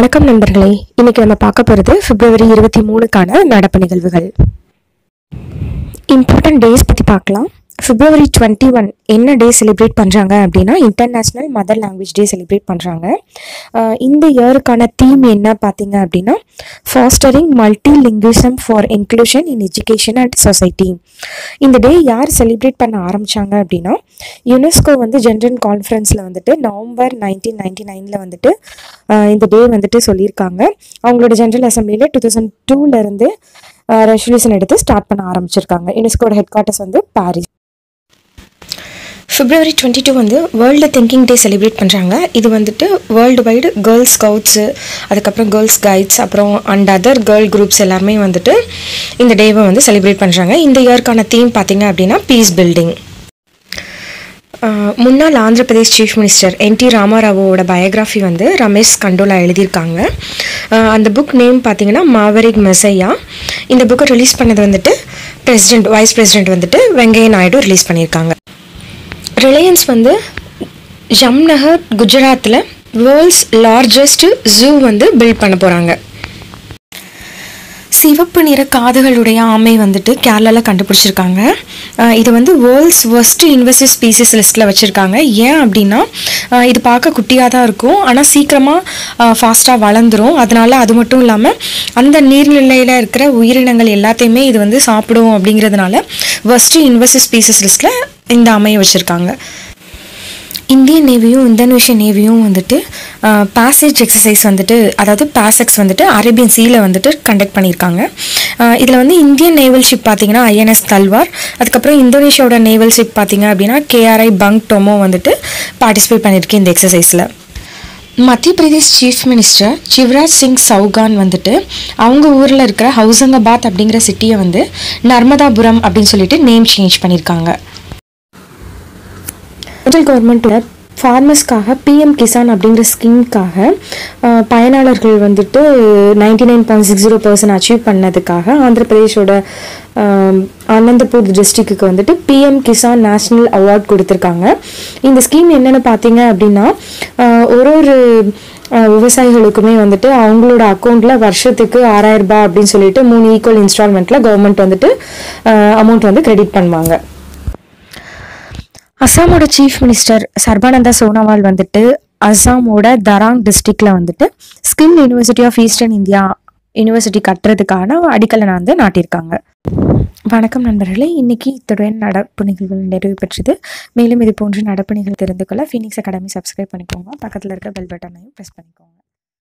வணக்கம் நண்பர்களே இன்னைக்கு நம்ம பார்க்க போகிறது பிப்ரவரி இருபத்தி மூணுக்கான நடப்பு நிகழ்வுகள் இம்பார்ட்டன்ட் டேஸ் பற்றி பார்க்கலாம் பிப்ரவரி டுவெண்ட்டி ஒன் என்ன டே செலிப்ரேட் பண்ணுறாங்க அப்படின்னா international mother language day celebrate பண்ணுறாங்க இந்த இயருக்கான தீம் என்ன பார்த்தீங்க அப்படின்னா fostering multilingualism for inclusion in education and society இந்த டே யார் செலிப்ரேட் பண்ண ஆரம்பிச்சாங்க அப்படின்னா யுனெஸ்கோ வந்து ஜென்ரல் கான்ஃபரன்ஸில் வந்துட்டு நவம்பர் நைன்டீன் நைன்டி நைனில் வந்துட்டு ஆஹ் இந்த டே வந்துட்டு சொல்லியிருக்காங்க அவங்களோட ஜென்ரல் அசம்பிளியில் டூ தௌசண்ட் டூலேருந்து ரெசல்யூஷன் எடுத்து ஸ்டார்ட் பண்ண ஆரம்பிச்சிருக்காங்க யுனெஸ்கோட ஹெட் குவார்ட்டர்ஸ் வந்து பாரிஸ் பிப்ரவரி டுவெண்ட்டி டூ வந்து வேர்ல்டு திங்கிங் டே செலிப்ரேட் பண்ணுறாங்க இது வந்துட்டு வேர்ல்டு வைடு கேர்ள்ஸ் ஸ்கவுட்ஸு அதுக்கப்புறம் கேர்ள்ஸ் கைட்ஸ் அப்புறம் அண்ட் அதர் கேர்ள் குரூப்ஸ் எல்லாருமே வந்துட்டு இந்த டேவை வந்து செலிப்ரேட் பண்ணுறாங்க இந்த இயர்க்கான தீம் பார்த்தீங்க அப்படின்னா பீஸ் பில்டிங் முன்னாள் Andhra Pradesh chief minister N T ராமாராவோட பயோகிராஃபி வந்து ரமேஷ் கண்டோலா எழுதியிருக்காங்க அஹ் அந்த புக் நேம் பார்த்தீங்கன்னா மாவரிக் மெசையா இந்த புக்கை ரிலீஸ் பண்ணது வந்துட்டு பிரசிடென்ட் வைஸ் பிரசிடென்ட் வந்துட்டு வெங்கைய நாயுடு ரிலீஸ் பண்ணியிருக்காங்க ரிலையன்ஸ் வந்து ஜம்நகர் குஜராத்தில் வேர்ல்ட்ஸ் லார்ஜஸ்ட் ஜூ வந்து பில்ட் பண்ண போகிறாங்க சிவப்பு நிற காதுகளுடைய ஆமை வந்துட்டு கேரளாவில் கண்டுபிடிச்சிருக்காங்க அஹ் இது வந்து வேர்ல்ட்ஸ் ஒஸ்ட் இன்வெசிவ் ஸ்பீசிஸ் லிஸ்ட்டில் வச்சுருக்காங்க ஏன் அப்படின்னா அஹ் இது பார்க்க குட்டியாக தான் இருக்கும் ஆனால் சீக்கிரமாக ஃபாஸ்ட்டாக வளர்ந்துரும் அதனால அது மட்டும் இல்லாமல் அந்த நீர்நிலையில் இருக்கிற உயிரினங்கள் எல்லாத்தையுமே இது வந்து சாப்பிடும் அப்படிங்கிறதுனால ஒஸ்ட் இன்வெசிவ் ஸ்பீசிஸ் லிஸ்ட்டில் இந்த அமையை வச்சுருக்காங்க இந்தியன் நேவியும் இந்தோனேஷியன் நேவியும் வந்துட்டு பேசேஜ் எக்ஸசைஸ் வந்துட்டு அதாவது பாசெக்ஸ் வந்துட்டு அரேபியன் சீல வந்துட்டு கண்டக்ட் பண்ணியிருக்காங்க இதில் வந்து இந்தியன் நேவல் ஷிப் பார்த்தீங்கன்னா ஐஎன்எஸ் தல்வார் அதுக்கப்புறம் இந்தோனேஷியாவோட நேவல் ஷிப் பார்த்தீங்க அப்படின்னா கேஆர்ஐ பங்க் டொமோ வந்துட்டு பார்ட்டிசிபேட் பண்ணியிருக்கு இந்த எக்ஸசைஸில் மத்திய பிரதேஷ் சீஃப் மினிஸ்டர் சிவராஜ் சிங் சௌகான் வந்துட்டு அவங்க ஊரில் இருக்கிற ஹவுசங்காபாத் அப்படிங்கிற சிட்டியை வந்து நர்மதாபுரம் அப்படின்னு சொல்லிட்டு நேம் சேஞ்ச் பண்ணியிருக்காங்க சென்ட்ரல் கவர்மெண்ட்டோட ஃபார்மர்ஸ்க்காக பிஎம் கிசான் அப்படிங்கிற ஸ்கீம்க்காக அஹ், பயனாளர்கள் வந்துட்டு ninety nine point six zero percent achieve பண்ணதுக்காக ஆந்திர பிரதேஷோட அஹ், அனந்தபூர் டிஸ்ட்ரிக்ட்டுக்கு வந்துட்டு பிஎம் கிசான் நேஷ்னல் அவார்ட் கொடுத்துருக்காங்க இந்த ஸ்கீம் என்னென்னு பார்த்தீங்க அப்படின்னா அஹ், ஒரு ஒரு அஹ், விவசாயிகளுக்குமே வந்துட்டு அவங்களோட அக்கௌண்ட்டில் வருஷத்துக்கு ஆறாயிரம் ரூபாய் அப்படின்னு சொல்லிட்டு மூணு ஈக்குவல் இன்ஸ்டால்மெண்ட்டில் கவர்மெண்ட் வந்துட்டு அமௌண்ட் வந்து கிரெடிட் பண்ணுவாங்க அஸ்ஸாமோட சீஃப் மினிஸ்டர் சர்பானந்தா சோனோவால் வந்துட்டு அஸ்ஸாமோட தராங் டிஸ்ட்ரிக்ட்ல வந்துட்டு skill university of eastern India university கட்டுறதுக்கான அடிக்கலை வந்து நாட்டியிருக்காங்க வணக்கம் நண்பர்களே இன்னைக்கு இத்துடன் நடப்பு நிகழ்வுகள் நிறைவு பெற்றது மேலும் இது போன்ற நடப்பு நிகழ்வு தெரிந்து கொள்ள ஃபீனிக்ஸ் அகாடமி சப்ஸ்கிரைப் பண்ணிக்கோங்க பக்கத்தில் இருக்க பெல் பட்டனையும் ப்ரெஸ் பண்ணிக்கோங்க